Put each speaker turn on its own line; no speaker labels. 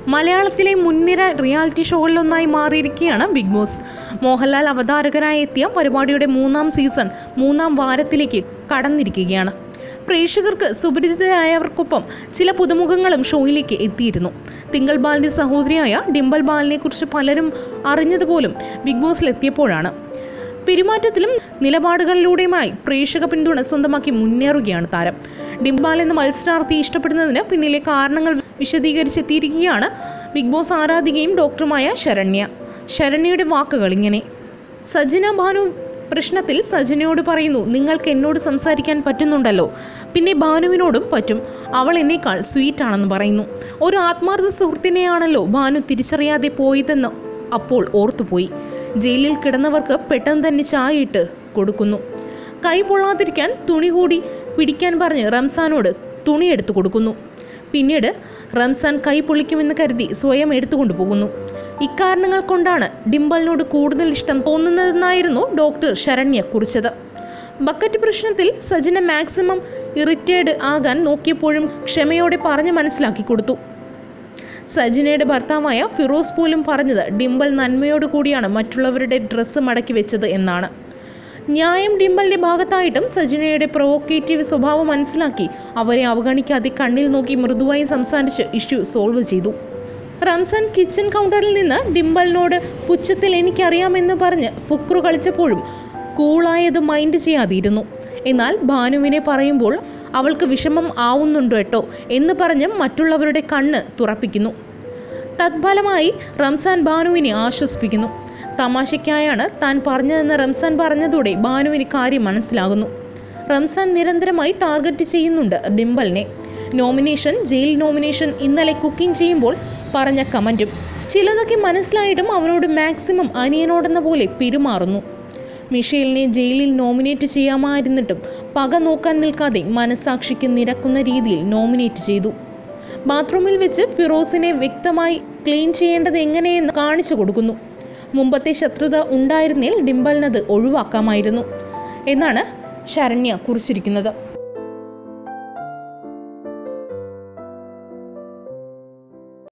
മലയാളത്തിലെ മുൻനിര റിയാലിറ്റി ഷോകളിലൊന്നായി മാറിയിരിക്കുകയാണ് ബിഗ് ബോസ് മോഹൻലാൽ അവതാരകനായി എത്തിയ പരിപാടിയുടെ മൂന്നാം സീസൺ മൂന്നാം വാരത്തിലേക്ക് കടന്നിരിക്കുകയാണ് പ്രേക്ഷകർക്ക് സുപരിചിതരായവർക്കൊപ്പം ചില പുതുമുഖങ്ങളും ഷോയിലേക്ക് എത്തിയിരുന്നു തിങ്കൾ ബാലിൻ്റെ സഹോദരിയായ ഡിംബൽ ബാലിനെ കുറിച്ച് പലരും അറിഞ്ഞതുപോലും ബിഗ് ബോസിൽ എത്തിയപ്പോഴാണ് പെരുമാറ്റത്തിലും നിലപാടുകളിലൂടെയുമായി പ്രേക്ഷക പിന്തുണ സ്വന്തമാക്കി മുന്നേറുകയാണ് താരം ഡിംബാൽ എന്ന മത്സരാർത്ഥി ഇഷ്ടപ്പെടുന്നതിന് പിന്നിലെ കാരണങ്ങൾ വിശദീകരിച്ചെത്തിയിരിക്കുകയാണ് ബിഗ് ബോസ് ആരാധികയും ഡോക്ടറുമായ ശരണ്യ ശരണ്യയുടെ വാക്കുകൾ ഇങ്ങനെ സജിന ഭാനു പ്രശ്നത്തിൽ സജിനയോട് പറയുന്നു നിങ്ങൾക്ക് എന്നോട് സംസാരിക്കാൻ പറ്റുന്നുണ്ടല്ലോ പിന്നെ ഭാനുവിനോടും പറ്റും അവൾ എന്നേക്കാൾ സ്വീറ്റ് ആണെന്ന് പറയുന്നു ഒരു ആത്മാർത്ഥ സുഹൃത്തിനെയാണല്ലോ ഭാനു തിരിച്ചറിയാതെ പോയതെന്ന് അപ്പോൾ ഓർത്തുപോയി ജയിലിൽ കിടന്നവർക്ക് പെട്ടെന്ന് തന്നെ ചായ ഇട്ട് കൊടുക്കുന്നു കൈ പൊള്ളാതിരിക്കാൻ തുണി കൂടി പിടിക്കാൻ പറഞ്ഞ് റംസാനോട് തുണി എടുത്തു കൊടുക്കുന്നു പിന്നീട് റംസാൻ കൈ പൊള്ളിക്കുമെന്ന് കരുതി സ്വയം എടുത്തുകൊണ്ടു പോകുന്നു ഇക്കാരണങ്ങൾ കൊണ്ടാണ് ഡിംബലിനോട് കൂടുതൽ ഇഷ്ടം തോന്നുന്നതെന്നായിരുന്നു ഡോക്ടർ ശരണ്യ കുറിച്ചത് ബക്കറ്റ് പ്രശ്നത്തിൽ സജിന മാക്സിമം ഇറിറ്റേഡ് ആകാൻ നോക്കിയപ്പോഴും ക്ഷമയോടെ പറഞ്ഞ് മനസ്സിലാക്കി കൊടുത്തു സജിനയുടെ ഭർത്താവായ ഫിറോസ് പോലും പറഞ്ഞത് ഡിംബൽ നന്മയോടു കൂടിയാണ് മറ്റുള്ളവരുടെ ഡ്രസ്സ് മടക്കി വെച്ചത് എന്നാണ് ന്യായം ഡിംബലിന്റെ ഭാഗത്തായിട്ടും സജിനയുടെ പ്രൊവോക്കേറ്റീവ് സ്വഭാവം മനസ്സിലാക്കി അവരെ അവഗണിക്കാതെ കണ്ണിൽ നോക്കി മൃദുവായി സംസാരിച്ച് ഇഷ്യൂ സോൾവ് ചെയ്തു റംസാൻ കിച്ചൺ കൗണ്ടറിൽ നിന്ന് ഡിംബലിനോട് പുച്ഛത്തിൽ എനിക്കറിയാമെന്ന് പറഞ്ഞ് ഫുക്രു കളിച്ചപ്പോഴും കൂളായത് മൈൻഡ് ചെയ്യാതിരുന്നു എന്നാൽ ഭാനുവിനെ പറയുമ്പോൾ അവൾക്ക് വിഷമം ആവുന്നുണ്ടോ കേട്ടോ എന്ന് പറഞ്ഞ് മറ്റുള്ളവരുടെ കണ്ണ് തുറപ്പിക്കുന്നു തത്ഫലമായി റംസാൻ ഭാനുവിനെ ആശ്വസിപ്പിക്കുന്നു തമാശയ്ക്കായാണ് താൻ പറഞ്ഞതെന്ന് റംസാൻ പറഞ്ഞതോടെ ഭാനുവിന് കാര്യം മനസ്സിലാകുന്നു റംസാൻ നിരന്തരമായി ടാർഗറ്റ് ചെയ്യുന്നുണ്ട് ഡിംബലിനെ നോമിനേഷൻ ജയിൽ നോമിനേഷൻ ഇന്നലെ കുക്കിംഗ് ചെയ്യുമ്പോൾ പറഞ്ഞ കമൻറ്റും ചിലതൊക്കെ മനസ്സിലായിട്ടും അവനോട് മാക്സിമം അനിയനോടെന്ന പോലെ പെരുമാറുന്നു മിഷേലിനെ ജയിലിൽ നോമിനേറ്റ് ചെയ്യാമായിരുന്നിട്ടും പക നോക്കാൻ നിൽക്കാതെ മനസാക്ഷിക്ക് നിരക്കുന്ന രീതിയിൽ നോമിനേറ്റ് ചെയ്തു ബാത്റൂമിൽ വെച്ച് ഫിറോസിനെ വ്യക്തമായി ക്ലീൻ ചെയ്യേണ്ടത് എങ്ങനെയെന്ന് കാണിച്ചു കൊടുക്കുന്നു മുമ്പത്തെ ശത്രുത ഉണ്ടായിരുന്നേൽ ഡിംബലിനത് ഒഴിവാക്കാമായിരുന്നു എന്നാണ് ശരണ്യ കുറിച്ചിരിക്കുന്നത്